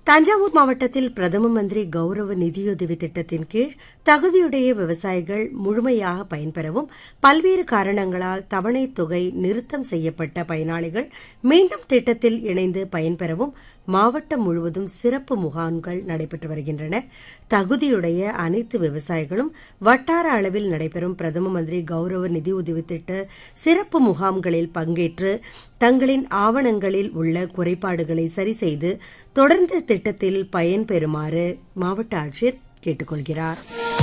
தஞ்சாவூர் மாவட்டத்தில் பிரதம மந்திரி கௌரவ நிதியுதவி திட்டத்தின் கீழ் தகுதியுடைய விவசாயிகள் முழுமையாக பயன்பெறவும் பல்வேறு காரணங்களால் தவணைத் தொகை நிறுத்தம் செய்யப்பட்ட பயனாளிகள் மீண்டும் திட்டத்தில் இணைந்து பயன்பெறவும் மாவட்டம் முழுவதும் சிறப்பு முகாம்கள் நடைபெற்று வருகின்றன தகுதியுடைய அனைத்து விவசாயிகளும் வட்டார அளவில் நடைபெறும் பிரதம மந்திரி கௌரவ நிதியுதவி திட்ட சிறப்பு முகாம்களில் பங்கேற்று தங்களின் ஆவணங்களில் உள்ள குறைபாடுகளை சரி செய்து தொடர்ந்து திட்டத்தில் பயன்பெறுமாறு மாவட்ட ஆட்சியர் கேட்டுக்கொள்கிறார்